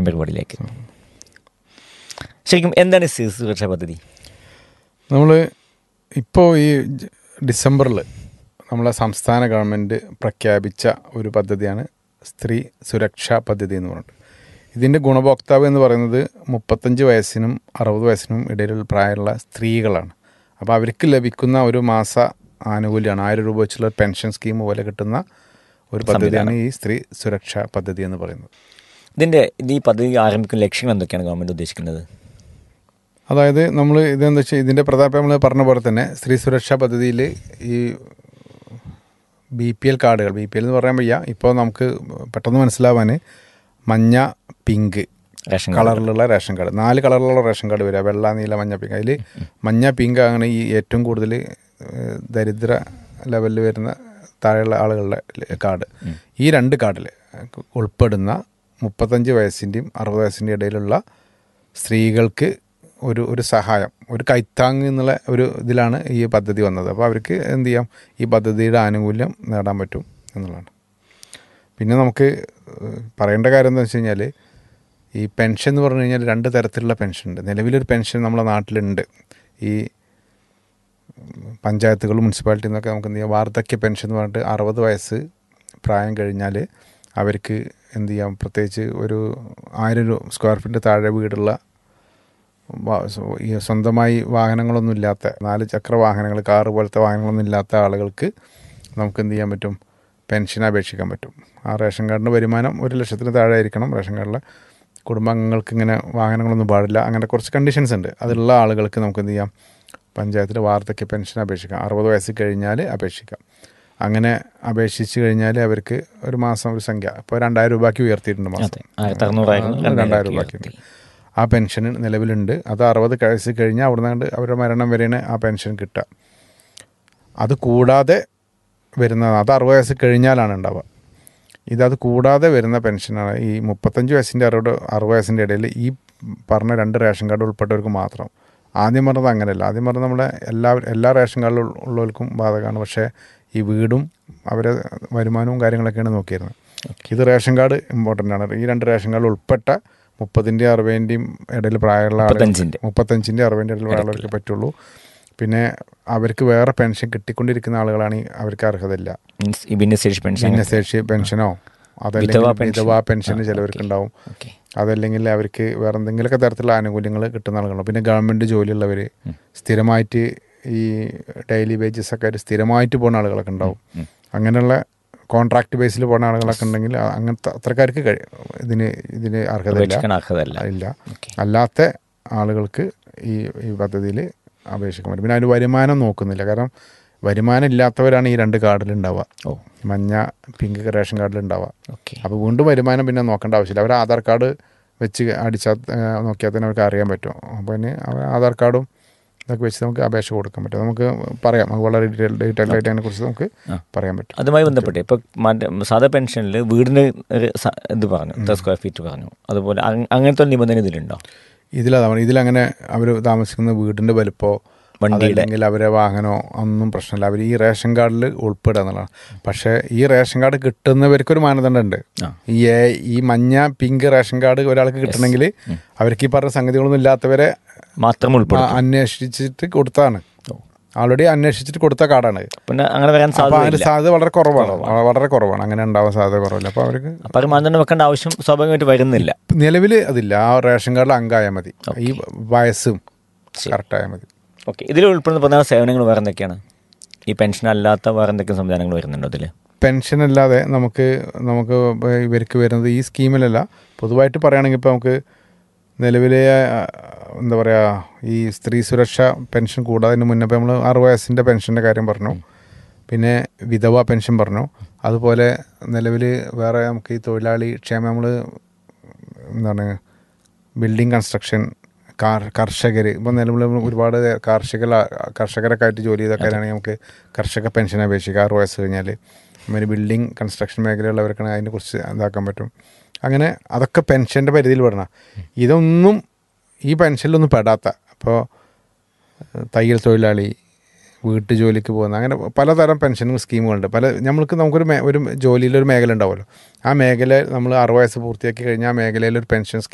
പരിപാടിയിലേക്ക് ശരിക്കും എന്താണ് സ്ത്രീ സുരക്ഷാ പദ്ധതി നമ്മൾ ഇപ്പോൾ ഈ ജ- ഡിസംബറിൽ നമ്മളെ സംസ്ഥാന ഗവൺമെൻറ് പ്രഖ്യാപിച്ച ഒരു പദ്ധതിയാണ് സ്ത്രീ സുരക്ഷാ പദ്ധതി എന്ന് പറഞ്ഞിട്ട് ഇതിൻ്റെ ഗുണഭോക്താവ് എന്ന് പറയുന്നത് മുപ്പത്തഞ്ച് വയസ്സിനും അറുപത് വയസ്സിനും ഇടയിലുള്ള പ്രായമുള്ള സ്ത്രീകളാണ് അപ്പോൾ അവർക്ക് ലഭിക്കുന്ന ഒരു മാസ ആനുകൂല്യമാണ് ആയിരം രൂപ വെച്ചുള്ള ഒരു പെൻഷൻ സ്കീം പോലെ കിട്ടുന്ന ഒരു പദ്ധതിയാണ് ഈ സ്ത്രീ സുരക്ഷാ പദ്ധതി എന്ന് പറയുന്നത് ഇതിൻ്റെ ഇത് ഈ പദ്ധതി ആരംഭിക്കുന്ന ലക്ഷ്യങ്ങൾ എന്തൊക്കെയാണ് ഗവൺമെൻറ് ഉദ്ദേശിക്കുന്നത് അതായത് നമ്മൾ ഇതെന്താ വെച്ചാൽ ഇതിൻ്റെ പ്രധാന നമ്മൾ പറഞ്ഞ പോലെ തന്നെ സ്ത്രീ സുരക്ഷാ പദ്ധതിയിൽ ഈ ബി പി എൽ കാർഡുകൾ ബി പി എൽ എന്ന് പറയാൻ വയ്യ ഇപ്പോൾ നമുക്ക് പെട്ടെന്ന് മനസ്സിലാവാൻ മഞ്ഞ പിങ്ക് റേഷൻ കാർഡ്. കളറിലുള്ള റേഷൻ കാർഡ് നാല് കളറിലുള്ള റേഷൻ കാർഡ് വരിക വെള്ള നീല മഞ്ഞ പിങ്ക് അതിൽ മഞ്ഞ പിങ്ക് ആണ് ഈ ഏറ്റവും കൂടുതൽ ഏഹ്, ദരിദ്ര ലെവലിൽ വരുന്ന താഴെയുള്ള ആളുകളുടെ കാർഡ് ഈ രണ്ട് കാർഡിൽ ഉൾപ്പെടുന്ന മുപ്പത്തഞ്ച് വയസ്സിൻ്റെയും അറുപത് വയസ്സിൻ്റെയും ഇടയിലുള്ള സ്ത്രീകൾക്ക് ഒരു ഒരു സഹായം ഒരു കൈത്താങ് എന്നുള്ള ഒരു ഇതിലാണ് ഈ പദ്ധതി വന്നത് അപ്പോൾ അവർക്ക് എന്ത് ചെയ്യാം ഈ പദ്ധതിയുടെ ആനുകൂല്യം നേടാൻ പറ്റും എന്നുള്ളതാണ് പിന്നെ നമുക്ക് ഏഹ്, പറയേണ്ട കാര്യം എന്താ വെച്ച് കഴിഞ്ഞാൽ ഈ പെൻഷൻ എന്ന് പറഞ്ഞു കഴിഞ്ഞാൽ രണ്ട് തരത്തിലുള്ള പെൻഷൻ ഉണ്ട് നിലവിലൊരു പെൻഷൻ നമ്മുടെ നാട്ടിലുണ്ട് ഈ പഞ്ചായത്തുകളും മുനിസിപ്പാലിറ്റിയിൽ നിന്നൊക്കെ നമുക്ക് എന്ത് ചെയ്യാം വാർദ്ധക്യ പെൻഷൻ എന്ന് പറഞ്ഞിട്ട് അറുപത് വയസ്സ് പ്രായം കഴിഞ്ഞാൽ അവർക്ക് എന്ത് ചെയ്യാം പ്രത്യേകിച്ച് ഒരു ആയിരം രൂപ സ്ക്വയർ ഫീറ്റ് താഴെ വീടുള്ള വാ- സ്വ- ഈ സ്വന്തമായി വാഹനങ്ങളൊന്നും ഇല്ലാത്ത നാല് ചക്ര വാഹനങ്ങൾ കാറ് പോലത്തെ വാഹനങ്ങളൊന്നും ഇല്ലാത്ത ആളുകൾക്ക് നമുക്ക് എന്ത് ചെയ്യാൻ പറ്റും പെൻഷൻ അപേക്ഷിക്കാൻ പറ്റും ആ റേഷൻ കാർഡിൻ്റെ വരുമാനം ഒരു ലക്ഷത്തിന് താഴെ ആയിരിക്കണം റേഷൻ കാർഡിലെ കുടുംബാംഗങ്ങൾക്ക് ഇങ്ങനെ വാഹനങ്ങളൊന്നും പാടില്ല അങ്ങനെ കുറച്ച് കണ്ടീഷൻസ് ഉണ്ട് അതുള്ള ആളുകൾക്ക് നമുക്ക് എന്ത് ചെയ്യാം പഞ്ചായത്തിൽ വാർദ്ധക്യ പെൻഷൻ അപേക്ഷിക്കാം അറുപത് വയസ്സ് കഴിഞ്ഞാൽ അപേക്ഷിക്കാം അങ്ങനെ അപേക്ഷിച്ച് കഴിഞ്ഞാൽ അവർക്ക് ഒരു മാസം ഒരു സംഖ്യ ഇപ്പോൾ രണ്ടായിരം രൂപയ്ക്ക് ഉയർത്തിയിട്ടുണ്ട് മാസം അതെ ആയിരത്തി അറുന്നൂറായിരുന്നു രണ്ടായിരം രൂപയ്ക്ക് ആ പെൻഷൻ നിലവിലുണ്ട് അത് അറുപത് വയസ്സ് കഴിഞ്ഞാൽ അവിടെ നിന്ന് അവരുടെ മരണം വരെയാണ് ആ പെൻഷൻ കിട്ടുക അത് കൂടാതെ വരുന്നതാണ് അത് അറുപത് വയസ്സ് കഴിഞ്ഞാലാണ് ഉണ്ടാവുക ഇതത് കൂടാതെ വരുന്ന പെൻഷനാണ് ഈ മുപ്പത്തഞ്ച് വയസ്സിൻ്റെ അറുപത് അറുപത് വയസ്സിൻ്റെ ഇടയിൽ ഈ പറഞ്ഞ രണ്ട് റേഷൻ കാർഡ് ഉൾപ്പെട്ടവർക്ക് മാത്രം ആദ്യം പറഞ്ഞത് അങ്ങനെയല്ല ആദ്യം പറഞ്ഞത് നമ്മുടെ എല്ലാ എല്ലാ റേഷൻ കാർഡിൽ ഉള്ളവർക്കും ബാധകമാണ് പക്ഷേ ഈ വീടും അവരെ വരുമാനവും കാര്യങ്ങളൊക്കെയാണ് നോക്കിയിരുന്നത് ഇത് റേഷൻ കാർഡ് ഇമ്പോർട്ടൻ്റ് ആണ് ഈ രണ്ട് റേഷൻ കാർഡിൽ ഉൾപ്പെട്ട മുപ്പതിൻ്റെയും അറുപതിൻ്റെയും ഇടയിൽ പ്രായമുള്ള ആളുകൾ മുപ്പത്തഞ്ചിൻ്റെ. മുപ്പത്തഞ്ചിൻ്റെ അറുപതിൻ്റെ ഇടയിൽ പ്രായമുള്ളവർക്ക് പറ്റുള്ളൂ പിന്നെ അവർക്ക് വേറെ പെൻഷൻ കിട്ടിക്കൊണ്ടിരിക്കുന്ന ആളുകളാണെങ്കിൽ അവർക്ക് അർഹതയില്ല മീൻസ് ഈ ഭിന്നശേഷി പെൻഷൻ ഭിന്നശേഷി പെൻഷനോ അതല്ലെങ്കിൽ വിധവാ പെൻഷൻ. വിധവാ പെൻഷൻ ചിലവർക്ക് ഉണ്ടാവും ഓക്കെ അതല്ലെങ്കിൽ അവർക്ക് വേറെ എന്തെങ്കിലുമൊക്കെ തരത്തിലുള്ള ആനുകൂല്യങ്ങൾ കിട്ടുന്ന ആളുകളുണ്ട് പിന്നെ ഗവൺമെൻറ് ജോലിയുള്ളവർ സ്ഥിരമായിട്ട് ഈ ഡെയിലി വേജസ് ഒക്കെ ആയിട്ട് സ്ഥിരമായിട്ട് പോകുന്ന ആളുകളൊക്കെ ഉണ്ടാവും അങ്ങനെയുള്ള കോൺട്രാക്ട് ബേസിൽ പോകുന്ന ആളുകളൊക്കെ ഉണ്ടെങ്കിൽ അ- അങ്ങനത്തെ അത്രക്കാർക്ക് കഴി- ഇതിന് ഇതിന് അർഹതയില്ല അപേക്ഷിക്കാൻ അർഹതല്ല ഇല്ല ഓക്കെ അല്ലാത്ത ആളുകൾക്ക് ഈ ഈ പദ്ധതിയിൽ അപേക്ഷിക്കാൻ പറ്റും പിന്നെ അതിന് വരുമാനം നോക്കുന്നില്ല കാരണം വരുമാനം ഇല്ലാത്തവരാണ് ഈ രണ്ട് കാർഡിൽ ഉണ്ടാവുക ഓ മഞ്ഞ പിങ്ക് റേഷൻ കാർഡിൽ ഉണ്ടാവുക ഓക്കെ അപ്പോൾ വീണ്ടും വരുമാനം പിന്നെ നോക്കേണ്ട ആവശ്യമില്ല അവർ ആധാർ കാർഡ് വെച്ച് അടിച്ചാൽ ഏഹ്, നോക്കിയാൽ തന്നെ അവർക്ക് അറിയാൻ പറ്റും അപ്പോൾ പിന്നെ അവർ ആധാർ കാർഡും ഇതൊക്കെ വെച്ച് നമുക്ക് അപേക്ഷ കൊടുക്കാൻ പറ്റും നമുക്ക് പറയാം നമുക്ക് വളരെ ഡീറ്റെയിൽ ഡീറ്റെയിൽ ആയിട്ട് അതിനെക്കുറിച്ച് നമുക്ക് ആ. പറയാൻ പറ്റും അതുമായി ബന്ധപ്പെട്ട് ഇപ്പോൾ മറ്റേ സാധാ പെൻഷനിൽ വീടിന് ഒരു സ- ഇത് പറഞ്ഞു എത്ര സ്ക്വയർ ഫീറ്റ് പറഞ്ഞു അതുപോലെ അങ്- അങ്ങനത്തെ ഒരു നിബന്ധന ഇതിലുണ്ടോ ഇതിലതാ പറഞ്ഞത് ഇതിലങ്ങനെ അവർ താമസിക്കുന്ന വീടിൻ്റെ വലുപ്പമോ വണ്ടിയുടെ. അതല്ലെങ്കിൽ അവരെ വാഹനമോ ഒന്നും പ്രശ്നമില്ല അവർ ഈ റേഷൻ കാർഡിൽ ഉൾപ്പെടുക എന്നുള്ളതാണ് പക്ഷേ ഈ റേഷൻ കാർഡ് കിട്ടുന്നവർക്കൊരു മാനദണ്ഡമുണ്ട് ആ. ഈ എ- ഈ മഞ്ഞ പിങ്ക് റേഷൻ കാർഡ് ഒരാൾക്ക് കിട്ടണമെങ്കിൽ അവർക്ക് ഈ പറഞ്ഞ സംഗതികളൊന്നും ഇല്ലാത്തവരെ മാത്രം ആ, ഉൾപ്പെടും അന്വേഷിച്ചിട്ട് കൊടുത്താണ് ആൾറെഡി അന്വേഷിച്ചിട്ട് കൊടുത്ത കാർഡാണ് പിന്നെ അങ്ങനെ വരാൻ അപ്പോൾ അതിന് സാധ്യതയില്ല സാധ്യത വളരെ കുറവാണ് വളരെ കുറവാണ് അങ്ങനെ ഉണ്ടാവാൻ സാധ്യത കുറവില്ല അപ്പോൾ അവർക്ക് അപ്പം അത് മാനദണ്ഡം വെക്കേണ്ട ആവശ്യം സ്വാഭാവികമായിട്ട് വരുന്നില്ല നിലവിൽ അതില്ല ആ റേഷൻ കാർഡിൽ അംഗമായാൽ മതി ഈ വയസ്സും കറക്റ്റായാൽ മതി ഓക്കെ ഇതിൽ ഉൾപ്പെടുന്ന പ്രധാന സേവനങ്ങൾ വേറെ എന്തൊക്കെയാണ് ഈ പെൻഷൻ അല്ലാത്ത വേറെ എന്തൊക്കെ സംവിധാനങ്ങൾ വരുന്നുണ്ടോ ഇതിൽ പെൻഷൻ അല്ലാതെ നമുക്ക് നമുക്ക് ഇപ്പൊ ഇവർക്ക് വരുന്നത് ഈ സ്കീമിലല്ല പൊതുവായിട്ട് പറയുകയാണെങ്കിൽ ഇപ്പോൾ നമുക്ക് നിലവിലെ ആ, എന്താ പറയുക ഈ സ്ത്രീ സുരക്ഷ പെൻഷൻ കൂടാതെ മുന്നേ ഇപ്പോൾ നമ്മൾ അറുപത് വയസ്സിൻ്റെ പെൻഷൻ്റെ കാര്യം പറഞ്ഞു പിന്നെ വിധവ പെൻഷൻ പറഞ്ഞു അതുപോലെ നിലവിൽ വേറെ നമുക്ക് ഈ തൊഴിലാളി ക്ഷേമം നമ്മൾ എന്താണ് ബിൽഡിംഗ് കൺസ്ട്രക്ഷൻ കാർ കർഷകർ ഇപ്പോൾ നിലവിൽ ഒരുപാട് കാർഷിക കർഷകരൊക്കെ ആയിട്ട് ജോലി ചെയ്തൊക്കെയാണെങ്കിൽ നമുക്ക് കർഷക പെൻഷൻ അപേക്ഷിക്കാം ആറ് വയസ്സ് കഴിഞ്ഞാൽ പിന്നെ ബിൽഡിംഗ് കൺസ്ട്രക്ഷൻ മേഖലയുള്ളവർക്കാണ് അതിനെക്കുറിച്ച് ഇതാക്കാൻ പറ്റും അങ്ങനെ അതൊക്കെ പെൻഷൻ്റെ പരിധിയിൽ പെടണം ഇതൊന്നും ഈ പെൻഷനിലൊന്നും പെടാത്ത അപ്പോൾ തയ്യൽ തൊഴിലാളി വീട്ടു ജോലിക്ക് പോകുന്ന അങ്ങനെ പലതരം പെൻഷനും സ്കീമുകളുണ്ട് പല നമ്മൾക്ക് നമുക്കൊരു മേ ഒരു ജോലിയിലൊരു മേഖല ഉണ്ടാവുമല്ലോ ആ മേഖല നമ്മൾ അറുപത് വയസ്സ് പൂർത്തിയാക്കി കഴിഞ്ഞാൽ ആ മേഖലയിൽ ഒരു പെൻഷൻ